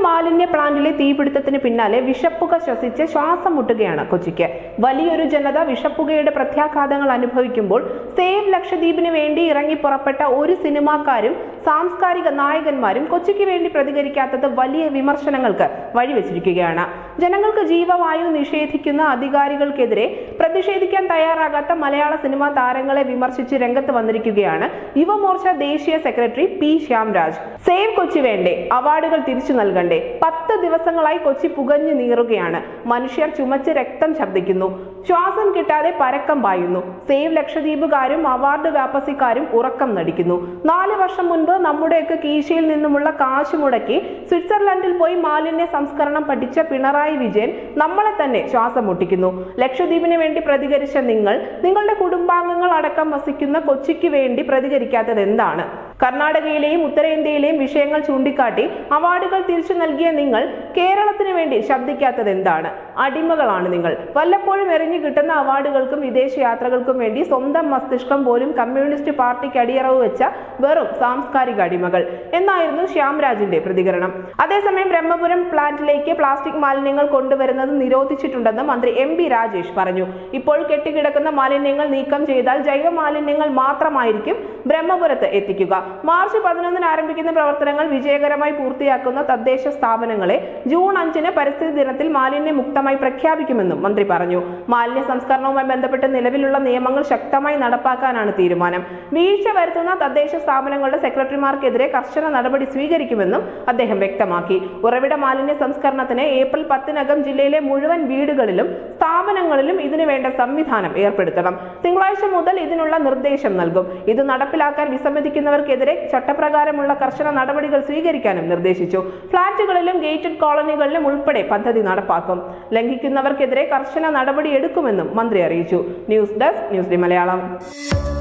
മാലിന്യ പ്ലാന്റിലെ തീപിടുത്തത്തിന് പിന്നാലെ വിഷപ്പുക ശ്വസിച്ച് ശ്വാസം മുട്ടുകയാണ് കൊച്ചിക്ക് വലിയൊരു ജനത വിഷപ്പുകയുടെ പ്രത്യാഘാതങ്ങൾ അനുഭവിക്കുമ്പോൾ സേവ് ലക്ഷദ്വീപിന് വേണ്ടി ഇറങ്ങി പുറപ്പെട്ട ഒരു സിനിമാക്കാരും സാംസ്കാരിക നായകന്മാരും കൊച്ചിക്ക് വേണ്ടി പ്രതികരിക്കാത്തത് വലിയ വിമർശനങ്ങൾക്ക് വഴിവെച്ചിരിക്കുകയാണ് ജനങ്ങൾക്ക് ജീവവായു നിഷേധിക്കുന്ന അധികാരികൾക്കെതിരെ പ്രതിഷേധിക്കാൻ തയ്യാറാകാത്ത മലയാള സിനിമാ താരങ്ങളെ വിമർശിച്ച് രംഗത്ത് വന്നിരിക്കുകയാണ് യുവമോർച്ച ദേശീയ secretary P Shyamraj save Kochi വേണ്ടേ അവാർഡുകൾ തിരിച്ചു നൽകണ്ടേ പത്ത് ദിവസങ്ങളായി കൊച്ചി പുകഞ്ഞു നീറുകയാണ് മനുഷ്യർ ചുമച്ച് രക്തം ശബ്ദിക്കുന്നു ശ്വാസം കിട്ടാതെ പരക്കം പായുന്നു സേവ് ലക്ഷദ്വീപുകാരും അവാർഡ് വ്യാപസിക്കാരും ഉറക്കം നടിക്കുന്നു നാല് വർഷം മുൻപ് നമ്മുടെയൊക്കെ കീശയിൽ നിന്നുമുള്ള കാശ് മുടക്കി സ്വിറ്റ്സർലൻഡിൽ പോയി മാലിന്യ സംസ്കരണം പഠിച്ച പിണറായി വിജയൻ നമ്മളെ തന്നെ ശ്വാസം മുട്ടിക്കുന്നു ലക്ഷദ്വീപിന് വേണ്ടി പ്രതികരിച്ച നിങ്ങൾ നിങ്ങളുടെ കുടുംബാംഗങ്ങൾ അടക്കം വസിക്കുന്ന കൊച്ചിക്ക് വേണ്ടി പ്രതികരിക്കാത്തത് എന്താണ് കർണാടകയിലെയും ഉത്തരേന്ത്യയിലെയും വിഷയങ്ങൾ ചൂണ്ടിക്കാട്ടി അവാർഡുകൾ തിരിച്ചു നൽകിയ നിങ്ങൾ കേരളത്തിന് വേണ്ടി ശബ്ദിക്കാത്തത് എന്താണ് അടിമകളാണ് നിങ്ങൾ വല്ലപ്പോഴും എറിഞ്ഞു കിട്ടുന്ന അവാർഡുകൾക്കും വിദേശ യാത്രകൾക്കും വേണ്ടി സ്വന്തം മസ്തിഷ്കം പോലും കമ്മ്യൂണിസ്റ്റ് പാർട്ടിക്ക് അടിയറവ് വെച്ച വെറും സാംസ്കാരിക അടിമകൾ എന്നായിരുന്നു ശ്യാംരാജിന്റെ പ്രതികരണം അതേസമയം ബ്രഹ്മപുരം പ്ലാന്റിലേക്ക് പ്ലാസ്റ്റിക് മാലിന്യങ്ങൾ കൊണ്ടുവരുന്നത് നിരോധിച്ചിട്ടുണ്ടെന്ന് മന്ത്രി എം ബി രാജേഷ് പറഞ്ഞു ഇപ്പോൾ കെട്ടിക്കിടക്കുന്ന മാലിന്യങ്ങൾ നീക്കം ചെയ്താൽ ജൈവ മാലിന്യങ്ങൾ മാത്രമായിരിക്കും ബ്രഹ്മപുരത്ത് എത്തിക്കുക മാർച്ച് പതിനൊന്നിന് ആരംഭിക്കുന്ന പ്രവർത്തനങ്ങൾ വിജയകരമായി പൂർത്തിയാക്കുന്ന തദ്ദേശ സ്ഥാപനങ്ങളെ ജൂൺ അഞ്ചിന് പരിസ്ഥിതി ദിനത്തിൽ മാലിന്യമുക്തമായി പ്രഖ്യാപിക്കുമെന്നും മന്ത്രി പറഞ്ഞു മാലിന്യ സംസ്കരണവുമായി ബന്ധപ്പെട്ട് നിലവിലുള്ള നിയമങ്ങൾ ശക്തമായി നടപ്പാക്കാനാണ് തീരുമാനം വീഴ്ച വരുത്തുന്ന തദ്ദേശ സ്ഥാപനങ്ങളുടെ സെക്രട്ടറിമാർക്കെതിരെ കർശന നടപടി സ്വീകരിക്കുമെന്നും അദ്ദേഹം വ്യക്തമാക്കി ഉറവിട മാലിന്യ സംസ്കരണത്തിന് ഏപ്രിൽ പത്തിനകം ജില്ലയിലെ മുഴുവൻ വീടുകളിലും സ്ഥാപനങ്ങളിലും ഇതിനു വേണ്ട സംവിധാനം ഏർപ്പെടുത്തണം തിങ്കളാഴ്ച മുതൽ ഇതിനുള്ള നിർദ്ദേശം നൽകും ഇത് നടപ്പിലാക്കാൻ വിസമ്മതിക്കുന്നവർക്കെതിരെ ചട്ടപ്രകാരമുള്ള കർശന നടപടികൾ സ്വീകരിക്കാനും നിർദ്ദേശിച്ചു ഫ്ളാറ്റുകളിലും ഗേറ്റഡ് കോളനികളിലും ഉൾപ്പെടെ പദ്ധതി നടപ്പാക്കും ലംഘിക്കുന്നവർക്കെതിരെ കർശന നടപടി എടുക്കുമെന്നും മന്ത്രി അറിയിച്ചു news desk news D Malayalam